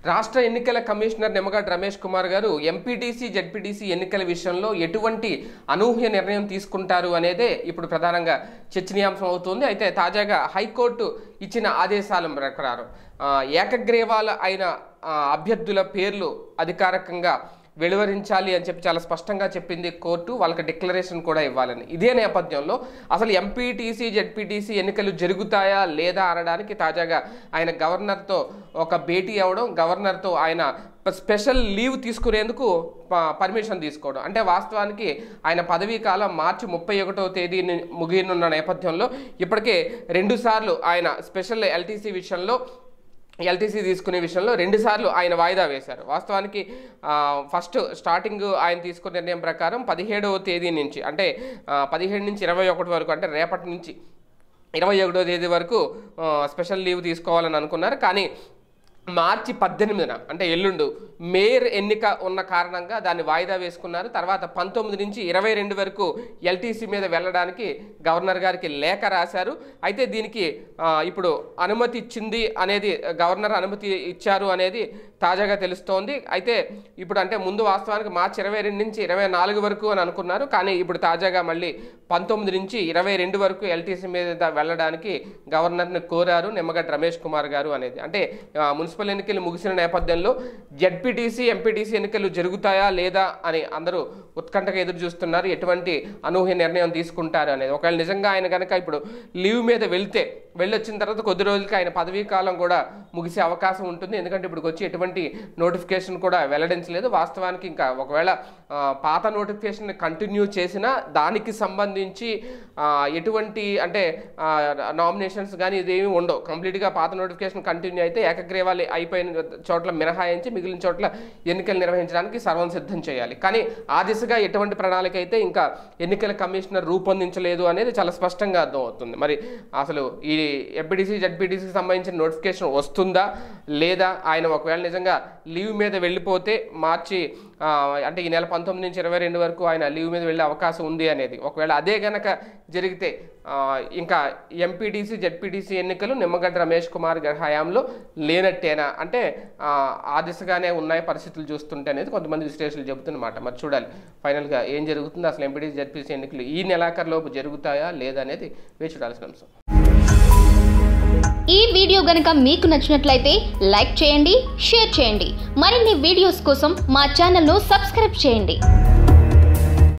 రాష్ట్ర ఎన్నికల కమిషనర్ నిమ్మగడ్డ రమేష్ కుమార్ గారు ఎంపీటీసీ జడ్పీటీసీ ఎన్నికల విషయంలో ఎటువంటి అనూహ్య నిర్ణయం తీసుకుంటారు అనేదే ఇప్పుడు ప్రధానంగా చర్చనీయాంశం అవుతుంది అయితే తాజాగా హైకోర్టు ఇచ్చిన ఆదేశాల ప్రకారం ఆ, ఏకగ్రీవాల అయిన ఆ, అభ్యర్థుల పేర్లు అధికారికంగా వెలువరించాలి అని చెప్పి చాలా స్పష్టంగా చెప్పింది కోర్టు వాళ్ళకి డిక్లరేషన్ కూడా ఇవ్వాలని ఇదే నేపథ్యంలో అసలు ఎంపీటీసీ జెడ్పీటీసీ ఎన్నికలు జరుగుతాయా లేదా అనడానికి తాజాగా ఆయన గవర్నర్తో ఒక భేటీ అవ్వడం గవర్నర్తో ఆయన స్పెషల్ లీవ్ తీసుకునేందుకు ప- పర్మిషన్ తీసుకోవడం అంటే వాస్తవానికి ఆయన పదవీ కాలం మార్చి ముప్పై ఒకటో తేదీని ముగియనున్న నేపథ్యంలో ఇప్పటికే రెండుసార్లు ఆయన స్పెషల్ ఎల్టీసీ విషయంలో ఎల్టీసీ తీసుకునే విషయంలో రెండుసార్లు ఆయన వాయిదా వేశారు వాస్తవానికి ఆ, ఫస్ట్ స్టార్టింగ్ ఆయన తీసుకున్న నిర్ణయం ప్రకారం పదిహేడవ తేదీ నుంచి అంటే ఆ, పదిహేడు నుంచి ఇరవై ఒకటి వరకు అంటే రేపటి నుంచి ఇరవై ఒకటో తేదీ వరకు ఆ, స్పెషల్ లీవ్ తీసుకోవాలని అనుకున్నారు కానీ మార్చి పద్దెనిమిదిన అంటే ఎల్లుండు మేయర్ ఎన్నిక ఉన్న కారణంగా దాన్ని వాయిదా వేసుకున్నారు తర్వాత పంతొమ్మిది నుంచి ఇరవై రెండు వరకు ఎల్టీసీ మీద వెళ్ళడానికి గవర్నర్ గారికి లేఖ రాశారు అయితే దీనికి ఆ, ఇప్పుడు అనుమతి ఇచ్చింది అనేది గవర్నర్ అనుమతి ఇచ్చారు అనేది తాజాగా తెలుస్తోంది అయితే ఇప్పుడు అంటే ముందు వాస్తవానికి మార్చి ఇరవై రెండు నుంచి ఇరవై నాలుగు వరకు అని అనుకున్నారు కానీ ఇప్పుడు తాజాగా మళ్ళీ పంతొమ్మిది నుంచి ఇరవై రెండు వరకు ఎల్టీసీ మీద వెళ్ళడానికి గవర్నర్ని కోరారు నిమ్మగడ్డ రమేష్ కుమార్ గారు అనేది అంటే ఆ, మున్సిపల్ ఎన్నికలు ముగిసిన నేపథ్యంలో జడ్పీటీసీ ఎంపీటీసీ ఎన్నికలు జరుగుతాయా లేదా అని అందరూ ఉత్కంఠగా ఎదురు చూస్తున్నారు ఎటువంటి అనూహ్య నిర్ణయం తీసుకుంటారు అనేది ఒకవేళ నిజంగా ఆయన కనుక ఇప్పుడు లీవ్ మీద వెళ్తే వెళ్ళొచ్చిన తర్వాత కొద్ది రోజులకి ఆయన పదవీ కాలం కూడా ముగిసే అవకాశం ఉంటుంది ఎందుకంటే ఇప్పుడు వచ్చి ఎటువంటి నోటిఫికేషన్ కూడా వెల్లడించలేదు వాస్తవానికి ఇంకా ఒకవేళ ఆ, పాత నోటిఫికేషన్ కంటిన్యూ చేసినా దానికి సంబంధించి ఆ, ఎటువంటి అంటే నామినేషన్స్ కానీ ఇదేమి ఉండవు కంప్లీట్గా పాత నోటిఫికేషన్ కంటిన్యూ అయితే ఏకగ్రీవాలు అయిపోయిన చోట్ల మినహాయించి మిగిలిన చోట్ల ఎన్నికలు నిర్వహించడానికి సర్వం సిద్ధం చేయాలి కానీ ఆ దిశగా ఎటువంటి ప్రణాళిక అయితే ఇంకా ఎన్నికల కమిషనర్ రూపొందించలేదు అనేది చాలా స్పష్టంగా అర్థమవుతుంది మరి అసలు ఈ ఎంపీటీసీ జడ్పీటీసీకి సంబంధించిన నోటిఫికేషన్ వస్తుందా లేదా ఆయన ఒకవేళ నిజంగా లీవ్ మీద వెళ్ళిపోతే మార్చి ఆ, అంటే ఈ నెల పంతొమ్మిది నుంచి ఇరవై రెండు వరకు ఆయన లీవ్ మీద వెళ్ళే అవకాశం ఉంది అనేది ఒకవేళ అదే గనక జరిగితే ఆ, ఇంకా ఎంపీటీసీ జడ్పీటీసీ ఎన్నికలు నిమ్మగడ్డ రమేష్ కుమార్ గారి హయాంలో లేనట్టేనా అంటే ఆ, ఆ దిశగానే ఉన్నాయి పరిస్థితులు చూస్తుంటే అనేది కొంతమంది విశ్లేషకులు చెబుతున్నమాట మరి చూడాలి ఫైనల్గా ఏం జరుగుతుందో అసలు ఎంపీటీసీ జడ్పీటీసీ ఎన్నికలు ఈ నెలాఖరులోపు జరుగుతాయా లేదా అనేది వేచి చూడాల్సిన అంశం ఈ వీడియో గనక మీకు నచ్చినట్లయితే లైక్ చేయండి షేర్ చేయండి మరిన్ని వీడియోస్ కోసం మా ఛానల్ను సబ్స్క్రైబ్ చేయండి